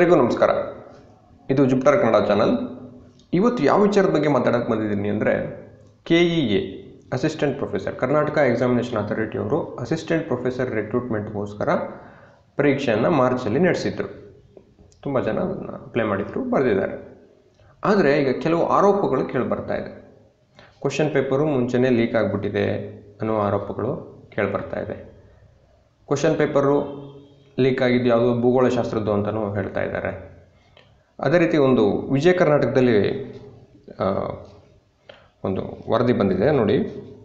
ಎಲ್ಲರಿಗೂ ನಮಸ್ಕಾರ ಇದು ಜುಪ್ಟರ್ ಕನ್ನಡ ಚಾನಲ್ ಇವತ್ತು ಯಾವ ವಿಚಾರದ ಬಗ್ಗೆ ಮಾತಾಡೋಕ್ಕೆ ಬಂದಿದ್ದೀನಿ ಅಂದರೆ K E A assistant professor Karnataka examination authority ಅವರು ಅಸಿಸ್ಟೆಂಟ್ ಪ್ರೊಫೆಸರ್ ರಿಕ್ರೂಟ್ಮೆಂಟ್ಗೋಸ್ಕರ ಪರೀಕ್ಷೆಯನ್ನು ಮಾರ್ಚಲ್ಲಿ ನಡೆಸಿದ್ರು ತುಂಬ ಜನ ಅದನ್ನು ಅಪ್ಲೈ ಮಾಡಿದ್ರು ಬರೆದಿದ್ದಾರೆ ಆದರೆ ಈಗ ಕೆಲವು ಆರೋಪಗಳು ಕೇಳಿಬರ್ತಾ ಇದೆ ಕ್ವಶನ್ ಪೇಪರು ಮುಂಚೆನೇ ಲೀಕ್ ಆಗಿಬಿಟ್ಟಿದೆ ಅನ್ನೋ ಆರೋಪಗಳು ಕೇಳಿಬರ್ತಾ ಇದೆ ಕ್ವಶನ್ ಪೇಪರು ಲೀಕ್ ಆಗಿದ್ದು ಯಾವುದೋ ಭೂಗೋಳಶಾಸ್ತ್ರದ್ದು ಅಂತಲೂ ಹೇಳ್ತಾ ಇದ್ದಾರೆ ಅದೇ ರೀತಿ ಒಂದು ವಿಜಯ ಕರ್ನಾಟಕದಲ್ಲಿ ಆ, ಒಂದು ವರದಿ ಬಂದಿದೆ ನೋಡಿ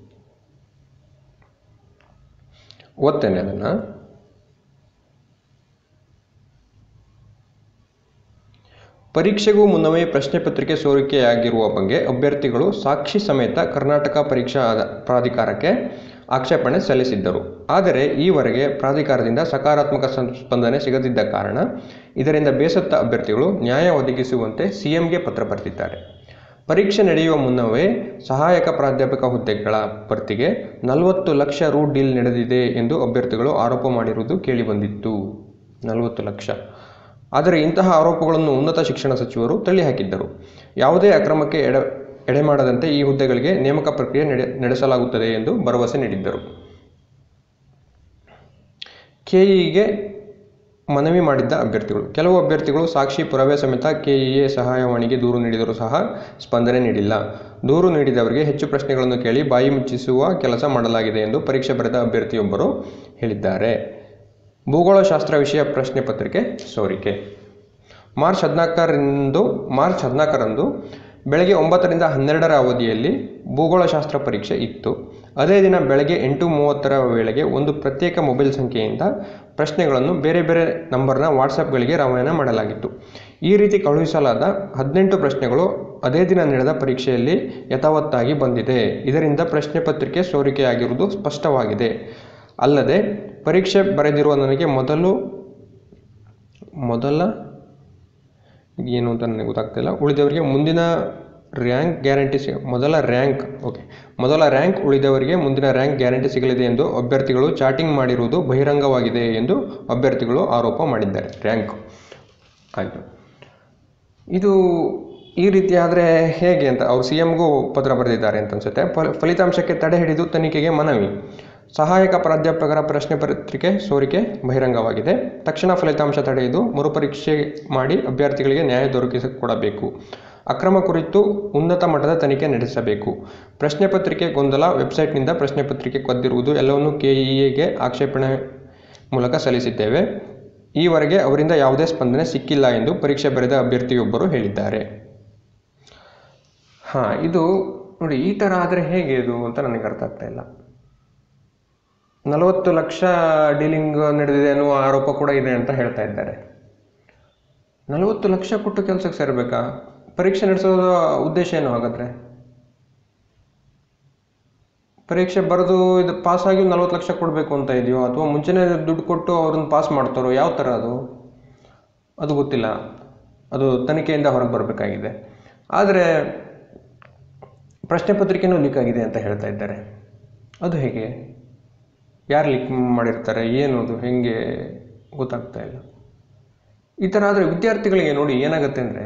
ಓದ್ತೇನೆ ಅದನ್ನು ಪರೀಕ್ಷೆಗೂ ಮುನ್ನವೇ ಪ್ರಶ್ನೆ ಪತ್ರಿಕೆ ಸೋರಿಕೆಯಾಗಿರುವ ಬಗ್ಗೆ ಅಭ್ಯರ್ಥಿಗಳು ಸಾಕ್ಷಿ ಸಮೇತ ಕರ್ನಾಟಕ ಪರೀಕ್ಷಾ ಆದ- ಪ್ರಾಧಿಕಾರಕ್ಕೆ ಆಕ್ಷೇಪಣೆ ಸಲ್ಲಿಸಿದ್ದರು ಆದರೆ ಈವರೆಗೆ ಪ್ರಾಧಿಕಾರದಿಂದ ಸಕಾರಾತ್ಮಕ ಸಂ- ಸ್ಪಂದನೆ ಸಿಗದಿದ್ದ ಕಾರಣ ಇದರಿಂದ ಬೇಸತ್ತ ಅಭ್ಯರ್ಥಿಗಳು ನ್ಯಾಯ ಒದಗಿಸುವಂತೆ ಸಿಎಂಗೆ ಪತ್ರ ಬರೆದಿದ್ದಾರೆ ಪರೀಕ್ಷೆ ನಡೆಯುವ ಮುನ್ನವೇ ಸಹಾಯಕ ಪ್ರಾಧ್ಯಾಪಕ ಹುದ್ದೆಗಳ ಭರ್ತಿಗೆ ನಲವತ್ತು ಲಕ್ಷ ರು ಡೀಲ್ ನಡೆದಿದೆ ಎಂದು ಅಭ್ಯರ್ಥಿಗಳು ಆರೋಪ ಮಾಡಿರುವುದು ಕೇಳಿಬಂದಿತ್ತು ನಲವತ್ತು ಲಕ್ಷ ಆದರೆ ಇಂತಹ ಆರೋಪಗಳನ್ನು ಉನ್ನತ ಶಿಕ್ಷಣ ಸಚಿವರು ತಳ್ಳಿಹಾಕಿದ್ದರು ಯಾವುದೇ ಅಕ್ರಮಕ್ಕೆ ಎಡ ಎಡೆಮಾಡದಂತೆ ಈ ಹುದ್ದೆಗಳಿಗೆ ನೇಮಕ ಪ್ರಕ್ರಿಯೆ ನಡೆ ನಡೆಸಲಾಗುತ್ತದೆ ಎಂದು ಭರವಸೆ ನೀಡಿದ್ದರು ಕೆಇಗೆ ಮನವಿ ಮಾಡಿದ್ದ ಅಭ್ಯರ್ಥಿಗಳು ಕೆಲವು ಅಭ್ಯರ್ಥಿಗಳು ಸಾಕ್ಷಿ ಪುರಾವೆ ಸಮೇತ ಕೆಇಎ ಸಹಾಯವಾಣಿಗೆ ದೂರು ನೀಡಿದರೂ ಸಹ ಸ್ಪಂದನೆ ನೀಡಿಲ್ಲ ದೂರು ನೀಡಿದವರಿಗೆ ಹೆಚ್ಚು ಪ್ರಶ್ನೆಗಳನ್ನು ಕೇಳಿ ಬಾಯಿ ಮುಚ್ಚಿಸುವ ಕೆಲಸ ಮಾಡಲಾಗಿದೆ ಎಂದು ಪರೀಕ್ಷೆ ಬರೆದ ಅಭ್ಯರ್ಥಿಯೊಬ್ಬರು ಹೇಳಿದ್ದಾರೆ ಭೂಗೋಳಶಾಸ್ತ್ರ ವಿಷಯ ಪ್ರಶ್ನೆ ಪತ್ರಿಕೆ ಸೋರಿಕೆ ಮಾರ್ಚ್ ಹದಿನಾಲ್ಕರಂದು ಮಾರ್ಚ್ ಹದಿನಾಲ್ಕರಂದು ಬೆಳಗ್ಗೆ ಒಂಬತ್ತರಿಂದ ಹನ್ನೆರಡರ ಅವಧಿಯಲ್ಲಿ ಭೂಗೋಳಶಾಸ್ತ್ರ ಪರೀಕ್ಷೆ ಇತ್ತು ಅದೇ ದಿನ ಬೆಳಗ್ಗೆ ಎಂಟು ಮೂವತ್ತರ ವೇಳೆಗೆ ಒಂದು ಪ್ರತ್ಯೇಕ ಮೊಬೈಲ್ ಸಂಖ್ಯೆಯಿಂದ ಪ್ರಶ್ನೆಗಳನ್ನು ಬೇರೆ ಬೇರೆ ನಂಬರ್ನ ವಾಟ್ಸಪ್ಗಳಿಗೆ ರವಾನೆ ಮಾಡಲಾಗಿತ್ತು ಈ ರೀತಿ ಕಳುಹಿಸಲಾದ ಹದಿನೆಂಟು ಪ್ರಶ್ನೆಗಳು ಅದೇ ದಿನ ನಡೆದ ಪರೀಕ್ಷೆಯಲ್ಲಿ ಯಥಾವತ್ತಾಗಿ ಬಂದಿದೆ ಇದರಿಂದ ಪ್ರಶ್ನೆ ಪತ್ರಿಕೆ ಸೋರಿಕೆಯಾಗಿರುವುದು ಸ್ಪಷ್ಟವಾಗಿದೆ ಅಲ್ಲದೆ ಪರೀಕ್ಷೆ ಬರೆದಿರುವ ನನಗೆ ಮೊದಲು ಮೊದಲ ಏನು ಅಂತ ನನಗೆ ಗೊತ್ತಾಗ್ತಿಲ್ಲ ಉಳಿದವರಿಗೆ ಮುಂದಿನ ರ್ಯಾಂಕ್ ಗ್ಯಾರಂಟಿ ಸಿ ಮೊದಲ ರ್ಯಾಂಕ್ ಓಕೆ ಮೊದಲ ರ್ಯಾಂಕ್ ಉಳಿದವರಿಗೆ ಮುಂದಿನ ರ್ಯಾಂಕ್ ಗ್ಯಾರಂಟಿ ಸಿಗಲಿದೆ ಎಂದು ಅಭ್ಯರ್ಥಿಗಳು ಚಾಟಿಂಗ್ ಮಾಡಿರುವುದು ಬಹಿರಂಗವಾಗಿದೆ ಎಂದು ಅಭ್ಯರ್ಥಿಗಳು ಆರೋಪ ಮಾಡಿದ್ದಾರೆ ರ್ಯಾಂಕ್ ಆಯಿತು ಇದು ಈ ರೀತಿ ಆದರೆ ಹೇಗೆ ಅಂತ ಅವ್ರು ಸಿ ಎಮ್ಗೂ ಪತ್ರ ಬರೆದಿದ್ದಾರೆ ಅಂತ ಅನ್ಸುತ್ತೆ ಫಲ ಫಲಿತಾಂಶಕ್ಕೆ ತಡೆ ಹಿಡಿದು ತನಿಖೆಗೆ ಮನವಿ ಸಹಾಯಕ ಪ್ರಾಧ್ಯಾಪಕರ ಪ್ರಶ್ನೆ ಪತ್ರಿಕೆ ಸೋರಿಕೆ ಬಹಿರಂಗವಾಗಿದೆ ತಕ್ಷಣ ಫಲಿತಾಂಶ ತಡೆದು ಮರುಪರೀಕ್ಷೆ ಮಾಡಿ ಅಭ್ಯರ್ಥಿಗಳಿಗೆ ನ್ಯಾಯ ದೊರಕಿಸಿಕೊಡಬೇಕು ಅಕ್ರಮ ಕುರಿತು ಉನ್ನತ ಮಟ್ಟದ ತನಿಖೆ ನಡೆಸಬೇಕು ಪ್ರಶ್ನೆ ಪತ್ರಿಕೆ ಗೊಂದಲ ವೆಬ್ಸೈಟ್ನಿಂದ ಪ್ರಶ್ನೆ ಪತ್ರಿಕೆ ಕದ್ದಿರುವುದು ಎಲ್ಲವನ್ನು ಕೆಇಎಗೆ ಆಕ್ಷೇಪಣೆ ಮೂಲಕ ಸಲ್ಲಿಸಿದ್ದೇವೆ ಈವರೆಗೆ ಅವರಿಂದ ಯಾವುದೇ ಸ್ಪಂದನೆ ಸಿಕ್ಕಿಲ್ಲ ಎಂದು ಪರೀಕ್ಷೆ ಬರೆದ ಅಭ್ಯರ್ಥಿಯೊಬ್ಬರು ಹೇಳಿದ್ದಾರೆ ಹಾಂ ಇದು ನೋಡಿ ಈ ಥರ ಆದರೆ ಹೇಗೆ ಇದು ಅಂತ ನನಗೆ ಅರ್ಥ ಆಗ್ತಾ ಇಲ್ಲ ನಲವತ್ತು ಲಕ್ಷ ಡೀಲಿಂಗ್ ನಡೆದಿದೆ ಅನ್ನುವ ಆರೋಪ ಕೂಡ ಇದೆ ಅಂತ ಹೇಳ್ತಾ ಇದ್ದಾರೆ ನಲವತ್ತು ಲಕ್ಷ ಕೊಟ್ಟು ಕೆಲಸಕ್ಕೆ ಸೇರಬೇಕಾ ಪರೀಕ್ಷೆ ನಡೆಸೋದ ಉದ್ದೇಶ ಏನು ಹಾಗಾದರೆ ಪರೀಕ್ಷೆ ಬರೆದು ಇದು ಪಾಸ್ ಆಗಿ ನಲ್ವತ್ತು ಲಕ್ಷ ಕೊಡಬೇಕು ಅಂತ ಇದೆಯೋ ಅಥವಾ ಮುಂಚೆನೇ ದುಡ್ಡು ಕೊಟ್ಟು ಅವ್ರನ್ನ ಪಾಸ್ ಮಾಡ್ತಾರೋ ಯಾವ ಥರ ಅದು ಅದು ಗೊತ್ತಿಲ್ಲ ಅದು ತನಿಖೆಯಿಂದ ಹೊರಗೆ ಬರಬೇಕಾಗಿದೆ ಆದರೆ ಪ್ರಶ್ನೆ ಪತ್ರಿಕೆನೂ ಲೀಕ್ ಆಗಿದೆ ಅಂತ ಹೇಳ್ತಾ ಇದ್ದಾರೆ ಅದು ಹೇಗೆ ಯಾರು ಲೀಕ್ ಮಾಡಿರ್ತಾರೆ ಏನು ಅದು ಹೇಗೆ ಗೊತ್ತಾಗ್ತಾ ಇಲ್ಲ ಈ ಥರ ಆದರೆ ವಿದ್ಯಾರ್ಥಿಗಳಿಗೆ ನೋಡಿ ಏನಾಗುತ್ತೆ ಅಂದರೆ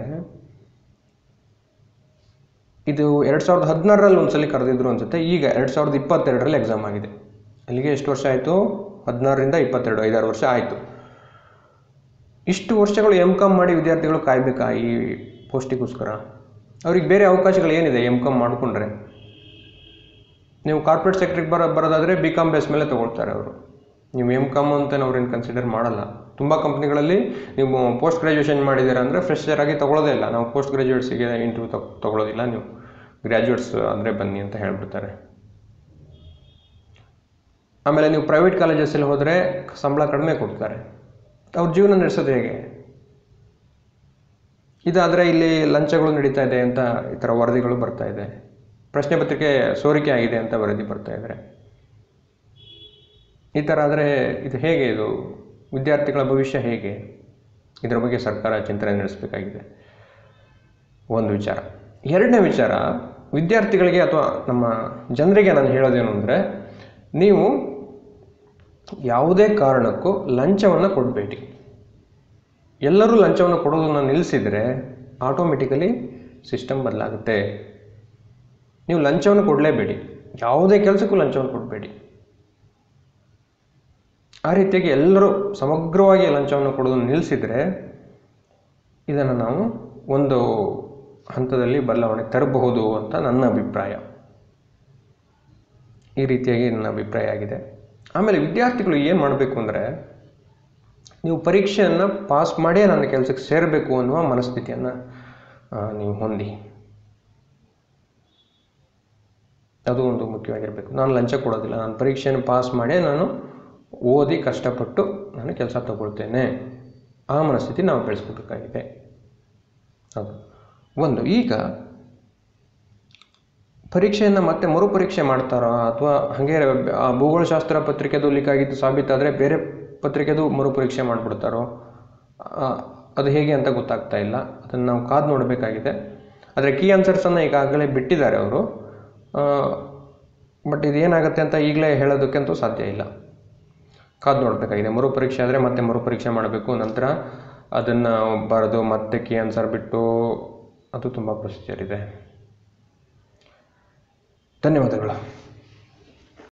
ಇದು ಎರಡು ಸಾವಿರದ ಹದಿನಾರರಲ್ಲಿ ಒಂದ್ಸಲಿ ಕರೆದಿದ್ರು ಅನ್ಸುತ್ತೆ ಈಗ ಎರಡು ಸಾವಿರದ ಇಪ್ಪತ್ತೆರಡರಲ್ಲಿ ಎಕ್ಸಾಮ್ ಆಗಿದೆ ಅಲ್ಲಿಗೆ ಎಷ್ಟು ವರ್ಷ ಆಯಿತು ಹದಿನಾರರಿಂದ ಇಪ್ಪತ್ತೆರಡು ಐದಾರು ವರ್ಷ ಆಯಿತು ಇಷ್ಟು ವರ್ಷಗಳು ಎಮ್ ಕಾಮ್ ಮಾಡಿ ವಿದ್ಯಾರ್ಥಿಗಳು ಕಾಯಬೇಕಾ ಈ ಪೋಸ್ಟಿಗೋಸ್ಕರ ಅವ್ರಿಗೆ ಬೇರೆ ಅವಕಾಶಗಳು ಏನಿದೆ ಎಮ್ ಕಾಮ್ ಮಾಡಿಕೊಂಡ್ರೆ ನೀವು ಕಾರ್ಪೊರೇಟ್ ಸೆಕ್ಟ್ರಿಗೆ ಬರೋ ಬರೋದಾದರೆ ಬಿ ಕಾಮ್ ಬೇಸ್ ಮೇಲೆ ತೊಗೊಳ್ತಾರೆ ಅವರು ನೀವು ಎಮ್ ಕಾಮ್ ಅಂತ ಅವ್ರೇನು ಕನ್ಸಿಡರ್ ಮಾಡಲ್ಲ ತುಂಬ ಕಂಪ್ನಿಗಳಲ್ಲಿ ನೀವು ಪೋಸ್ಟ್ ಗ್ರ್ಯಾಜುಯೇಷನ್ ಮಾಡಿದ್ದೀರಾ ಅಂದರೆ ಫ್ರೆಶರ್ ಆಗಿ ತೊಗೊಳ್ಳೋದೇ ಇಲ್ಲ ನಾವು ಪೋಸ್ಟ್ ಗ್ರ್ಯಾಜುಯೇಟ್ಸಿಗೆ ಇಂಟರ್ವ್ಯೂ ತಗೊ ತೊಗೊಳ್ಳೋದಿಲ್ಲ ನೀವು ಗ್ರ್ಯಾಜುಯೇಟ್ಸ್ ಅಂದರೆ ಬನ್ನಿ ಅಂತ ಹೇಳ್ಬಿಡ್ತಾರೆ ಆಮೇಲೆ ನೀವು ಪ್ರೈವೇಟ್ ಕಾಲೇಜಸ್ಸಲ್ಲಿ ಹೋದರೆ ಸಂಬಳ ಕಡಿಮೆ ಕೊಡ್ತಾರೆ ಅವ್ರ ಜೀವನ ನಡೆಸೋದು ಹೇಗೆ ಇದಾದರೆ ಇಲ್ಲಿ ಲಂಚಗಳು ನಡೀತಾ ಇದೆ ಅಂತ ಈ ಥರ ವರದಿಗಳು ಬರ್ತಾ ಇದೆ ಪ್ರಶ್ನೆ ಪತ್ರಿಕೆ ಸೋರಿಕೆ ಆಗಿದೆ ಅಂತ ವರದಿ ಬರ್ತಾ ಇದ್ದಾರೆ ಈ ಥರ ಆದರೆ ಇದು ಹೇಗೆ ಇದು ವಿದ್ಯಾರ್ಥಿಗಳ ಭವಿಷ್ಯ ಹೇಗೆ ಇದರ ಬಗ್ಗೆ ಸರ್ಕಾರ ಚಿಂತನೆ ನಡೆಸಬೇಕಾಗಿದೆ ಒಂದು ವಿಚಾರ ಎರಡನೇ ವಿಚಾರ ವಿದ್ಯಾರ್ಥಿಗಳಿಗೆ ಅಥವಾ ನಮ್ಮ ಜನರಿಗೆ ನಾನು ಹೇಳೋದೇನು ಅಂದರೆ ನೀವು ಯಾವುದೇ ಕಾರಣಕ್ಕೂ ಲಂಚವನ್ನು ಕೊಡಬೇಡಿ ಎಲ್ಲರೂ ಲಂಚವನ್ನು ಕೊಡೋದನ್ನು ನಿಲ್ಲಿಸಿದರೆ ಆಟೋಮೆಟಿಕಲಿ ಸಿಸ್ಟಮ್ ಬದಲಾಗುತ್ತೆ ನೀವು ಲಂಚವನ್ನು ಕೊಡಲೇಬೇಡಿ ಯಾವುದೇ ಕೆಲಸಕ್ಕೂ ಲಂಚವನ್ನು ಕೊಡಬೇಡಿ ಆ ರೀತಿಯಾಗಿ ಎಲ್ಲರೂ ಸಮಗ್ರವಾಗಿ ಲಂಚವನ್ನು ಕೊಡೋದನ್ನು ನಿಲ್ಲಿಸಿದರೆ ಇದನ್ನು ನಾವು ಒಂದು ಹಂತದಲ್ಲಿ ಬದಲಾವಣೆ ತರಬಹುದು ಅಂತ ನನ್ನ ಅಭಿಪ್ರಾಯ ಈ ರೀತಿಯಾಗಿ ನನ್ನ ಅಭಿಪ್ರಾಯ ಆಗಿದೆ ಆಮೇಲೆ ವಿದ್ಯಾರ್ಥಿಗಳು ಏನು ಮಾಡಬೇಕು ಅಂದರೆ ನೀವು ಪರೀಕ್ಷೆಯನ್ನು ಪಾಸ್ ಮಾಡೇ ನನ್ನ ಕೆಲಸಕ್ಕೆ ಸೇರಬೇಕು ಅನ್ನುವ ಮನಸ್ಥಿತಿಯನ್ನು ನೀವು ಹೊಂದಿ ಅದು ಒಂದು ಮುಖ್ಯವಾಗಿರಬೇಕು ನಾನು ಲಂಚ ಕೊಡೋದಿಲ್ಲ ನಾನು ಪರೀಕ್ಷೆಯನ್ನು ಪಾಸ್ ಮಾಡೇ ನಾನು ಓದಿ ಕಷ್ಟಪಟ್ಟು ನಾನು ಕೆಲಸ ತಗೊಳ್ತೇನೆ ಆ ಮನಸ್ಥಿತಿ ನಾವು ಬೆಳೆಸ್ಕೋಬೇಕಾಗಿದೆ ಹೌದು ಒಂದು ಈಗ ಪರೀಕ್ಷೆಯನ್ನು ಮತ್ತೆ ಮರುಪರೀಕ್ಷೆ ಮಾಡ್ತಾರಾ ಅಥವಾ ಹಾಗೆ ಆ ಭೂಗೋಳಶಾಸ್ತ್ರ ಪತ್ರಿಕೆದು ಲೀಕ್ ಆಗಿದ್ದು ಸಾಬೀತಾದರೆ ಬೇರೆ ಪತ್ರಿಕೆದು ಮರುಪರೀಕ್ಷೆ ಮಾಡಿಬಿಡ್ತಾರೋ ಆ, ಅದು ಹೇಗೆ ಅಂತ ಗೊತ್ತಾಗ್ತಾ ಇಲ್ಲ ಅದನ್ನು ನಾವು ಕಾದು ನೋಡಬೇಕಾಗಿದೆ ಆದರೆ ಕೀ ಆನ್ಸರ್ಸನ್ನು ಈಗಾಗಲೇ ಬಿಟ್ಟಿದ್ದಾರೆ ಅವರು ಬಟ್ ಇದೇನಾಗುತ್ತೆ ಅಂತ ಈಗಲೇ ಹೇಳೋದಕ್ಕಂತೂ ಸಾಧ್ಯ ಇಲ್ಲ ಕಾದು ನೋಡಬೇಕಾಗಿದೆ ಮರುಪರೀಕ್ಷೆ ಆದರೆ ಮತ್ತೆ ಮರುಪರೀಕ್ಷೆ ಮಾಡಬೇಕು ನಂತರ ಅದನ್ನು ಬರೆದು ಮತ್ತೆ ಕೀ ಆನ್ಸರ್ ಬಿಟ್ಟು ಅದು ತುಂಬ ಪ್ರೊಸೀಜರ್ ಇದೆ ಧನ್ಯವಾದಗಳು